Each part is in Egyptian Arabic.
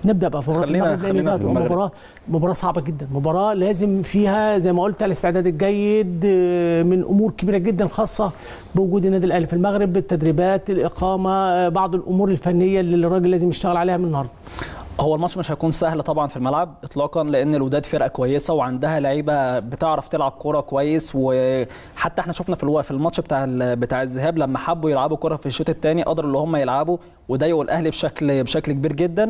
نبدا بقى في مباراه خلينا- المغرب لان خلينا ده في هتبقى المغرب. مباراه مباراه صعبه جدا مباراه لازم فيها زي ما قلت الاستعداد الجيد آه، من امور كبيره جدا خاصه بوجود النادي الاهلي في المغرب التدريبات الاقامه آه، بعض الامور الفنيه اللي الراجل لازم يشتغل عليها من النهارده هو الماتش مش هيكون سهل طبعا في الملعب اطلاقا لان الوداد فرقه كويسه وعندها لعيبه بتعرف تلعب كوره كويس وحتى احنا شفنا في الو- في الماتش بتاع ال- بتاع الذهاب لما حبوا يلعبوا كوره في الشوط الثاني قدروا اللي هم يلعبوا وضايقوا الاهلي بشكل بشكل كبير جدا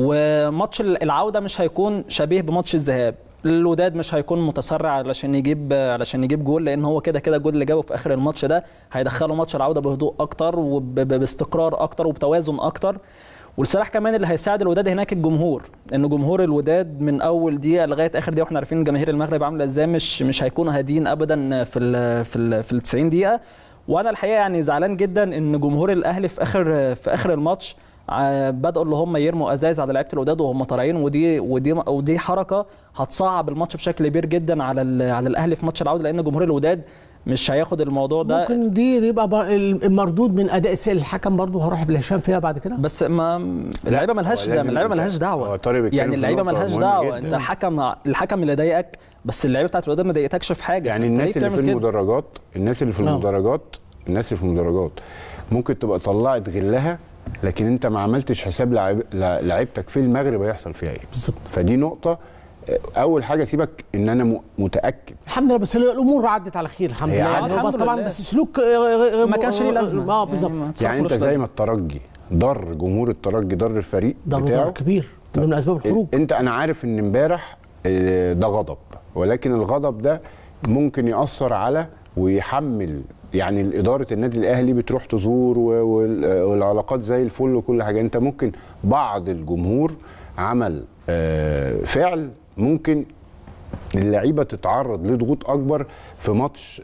وماتش ال- العوده مش هيكون شبيه بماتش الذهاب الوداد مش هيكون متسرع علشان يجيب علشان يجيب جول لان هو كده كده الجول اللي جابه في اخر الماتش ده هيدخله ماتش العوده بهدوء اكتر وباستقرار اكتر وبتوازن اكتر والسلاح كمان اللي هيساعد الوداد هناك الجمهور ان جمهور الوداد من اول دقيقه لغايه اخر دقيقه واحنا عارفين جماهير المغرب عامله ازاي مش مش هيكونوا هاديين ابدا في ال في ال في ال 90 دقيقه وانا الحقيقه يعني زعلان جدا ان جمهور الاهلي في اخر في اخر الماتش ع- بدأوا اللي هم يرموا ازايز على لعيبه الوداد وهم طالعين ودي ودي ودي حركه هتصعب الماتش بشكل كبير جدا على ال- على الاهلي في ماتش العوده لان جمهور الوداد مش هياخد الموضوع ده ممكن دي دي يبقى بر- المردود من اداء السيد الحكم برضه هروح بالهشام فيها بعد كده بس ما اللعيبه ملهاش هو ده لازم اللعيبه انت- ملهاش هو دعوه طارق بيتكلم يعني في اللعيبه نقطة ملهاش مهمة دعوه جدا. انت الحكم الحكم اللي ضايقك بس اللعيبه بتاعت الوداد ما ضايقتكش في حاجه يعني فأنت ليه الناس اللي في بتعمل كده؟ المدرجات الناس اللي في آه. المدرجات الناس اللي في المدرجات ممكن تبقى طلعت غلها لكن انت ما عملتش حساب لعيب- لع- لعيبتك في المغرب هيحصل فيها ايه بالظبط فدي نقطه آه، اول حاجه سيبك ان انا م- متاكد الحمد لله بس الامور عدت على خير الحمد هي لله عدت. يعني هو الحمد طبعا لله. بس سلوك غير- غير ما كانش ليه لازمه اه بالظبط ما يعني تصرفلوش انت زي لازمة. ما الترجي ضر جمهور الترجي ضر الفريق ده بتاعه موضوع كبير من اسباب الخروج انت انا عارف ان امبارح آه، ده غضب ولكن الغضب ده ممكن ياثر على ويحمل يعني اداره النادي الاهلي بتروح تزور و- وال- والعلاقات زي الفل وكل حاجه انت ممكن بعض الجمهور عمل آه، فعل ممكن اللعيبه تتعرض لضغوط اكبر في ماتش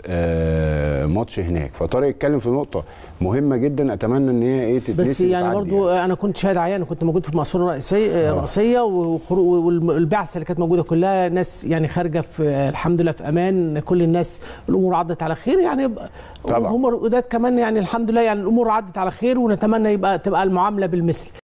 آه، ماتش هناك فطارق اتكلم في نقطه مهمه جدا اتمنى ان هي ايه تتنسي بس يعني وتعدي برضو انا كنت شاهد عيان كنت موجود في المقصوره الرئيسيه الرئيسيه وخرو- والبعثه اللي كانت موجوده كلها ناس يعني خارجه في الحمد لله في امان كل الناس الامور عدت على خير يعني طبعا. هم الوداد كمان يعني الحمد لله يعني الامور عدت على خير ونتمنى يبقى تبقى المعامله بالمثل